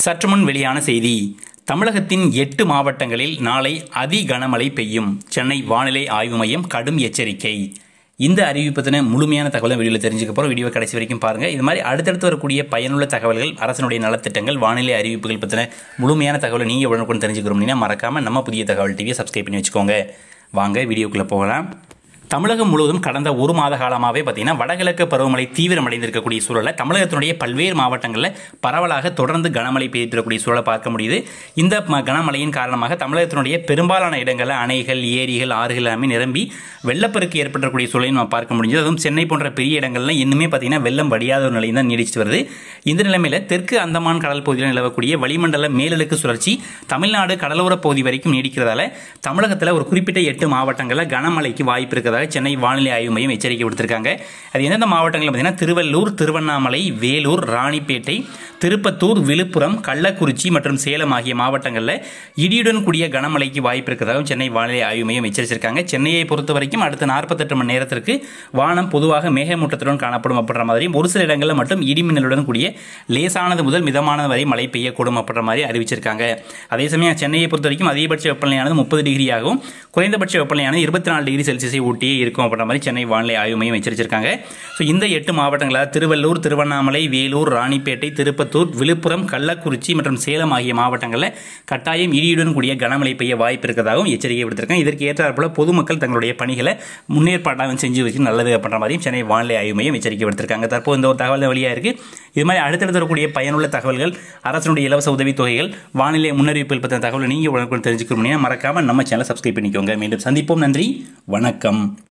சற்றுமுன் வெளியான செய்தி தமிழகத்தின் எட்டு மாவட்டங்களில் நாளை அதி கனமழை பெய்யும் சென்னை வானிலை ஆய்வு மையம் கடும் எச்சரிக்கை இந்த அறிவிப்பு பற்றின முழுமையான தகவலை வீடியோவில் தெரிஞ்சுக்க போகிறோம் வீடியோ கடைசி வரைக்கும் பாருங்கள் இது மாதிரி அடுத்தடுத்து வரக்கூடிய பயனுள்ள தகவல்கள் அரசனுடைய நலத்திட்டங்கள் வானிலை அறிவிப்புகள் பற்றின முழுமையான தகவலை நீங்கள் உடனுக்குடன் தெரிஞ்சுக்கிறோம்னா மறக்காமல் நம்ம புதிய தகவல் டிவியை சப்ஸ்கிரைப் பண்ணி வச்சுக்கோங்க வாங்க வீடியோக்குள்ளே போகலாம் தமிழகம் முழுவதும் கடந்த ஒரு மாத காலமாகவே பார்த்தீங்கன்னா வடகிழக்கு பருவமழை தீவிரமடைந்திருக்கக்கூடிய சூழலை தமிழகத்தினுடைய பல்வேறு மாவட்டங்களில் பரவலாக தொடர்ந்து கனமழை பெய்திருக்கக்கூடிய சூழலை பார்க்க முடியுது இந்த ம- கனமழையின் காரணமாக தமிழகத்தினுடைய பெரும்பாலான இடங்களில் அணைகள் ஏரிகள் ஆறுகள் எல்லாமே நிரம்பி வெள்ளப்பெருக்கு ஏற்பட்டக்கூடிய சூழலை நம்ம பார்க்க முடிஞ்சது அதுவும் சென்னை போன்ற பெரிய இடங்கள்ல இன்னுமே பார்த்தீங்கன்னா வெள்ளம் வடியாத ஒரு நிலையும் தான் நீடிச்சிட்டு வருது இந்த நிலைமையில் தெற்கு அந்தமான் கடல் பகுதியில் நிலவக்கூடிய வளிமண்டல மேலடுக்கு சுழற்சி தமிழ்நாடு கடலோர பகுதி வரைக்கும் நீடிக்கிறதால தமிழகத்தில் ஒரு குறிப்பிட்ட எட்டு மாவட்டங்களில் கனமழைக்கு வாய்ப்பு இருக்கிறதாக சென்னை வானிலை ஆய்வு மையம் எச்சரிக்கை விடுத்திருக்காங்க அது எந்தெந்த மாவட்டங்கள் பார்த்தீங்கன்னா திருவள்ளூர் திருவண்ணாமலை வேலூர் ராணிப்பேட்டை திருப்பத்தூர் விழுப்புரம் கள்ளக்குறிச்சி மற்றும் சேலம் ஆகிய மாவட்டங்களில் இடியுடன் கூடிய கனமழைக்கு வாய்ப்பு இருக்கிறதாகவும் சென்னை வானிலை ஆய்வு மையம் எச்சரிச்சிருக்காங்க சென்னையை பொறுத்த வரைக்கும் அடுத்த நாற்பத்தெட்டு மணி நேரத்திற்கு வானம் பொதுவாக மேகமூட்டத்துடன் காணப்படும் அப்படின்ற மாதிரியும் ஒரு சில இடங்களில் மட்டும் இடிமின்னலுடன் கூடிய லேசானது முதல் மிதமானது வரை மழை பெய்யக்கூடும் அப்படின்ற மாதிரி அறிவிச்சிருக்காங்க அதே சமயம் சென்னையை பொறுத்த வரைக்கும் அதிகபட்ச வெப்பநிலையானது முப்பது டிகிரியாகவும் குறைந்தபட்ச வெப்பநிலையானது இருபத்தி நாலு டிகிரி செல்சியஸை ஒட்டியே இருக்கும் அப்படின்ற மாதிரி சென்னை வானிலை ஆய்வு மையம் எச்சரிச்சிருக்காங்க ஸோ இந்த எட்டு மாவட்டங்களாக திருவள்ளூர் திருவண்ணாமலை வேலூர் ராணிப்பேட்டை திருப்பத்தூர் விழுப்புரம் கள்ளக்குறிச்சி மற்றும் சேலம் ஆகிய மாவட்டங்களில் கட்டாயம் இடியுடன் கூடிய கனமழை பெய்ய வாய்ப்பு இருக்கிறதாகவும் எச்சரிக்கை விடுத்திருக்காங்க இதற்கு ஏற்றாற்போல பொதுமக்கள் தங்களுடைய பணிகளை முன்னேற்பாடாக செஞ்சு வச்சு நல்லது அப்படின்ற மாதிரியும் சென்னை வானிலை ஆய்வு மையம் எச்சரிக்கை விடுத்திருக்காங்க தற்போது இந்த ஒரு தகவல் வெளியாக இருக்கு இது மாதிரி அடுத்தடுத்து வரக்கூடிய பயனுள்ள தகவல்கள் அரசனுடைய இலவச உதவித் தொகைகள் வானிலை முன்னறிவிப்புகள் பற்றின தகவலை நீங்கள் உடனுக்குடன் தெரிஞ்சுக்கணும் மறக்காம நம்ம சேனலை சப்ஸ்கிரைப் பண்ணிக்கோங்க மீண்டும் சந்திப்போம் நன்றி வணக்கம்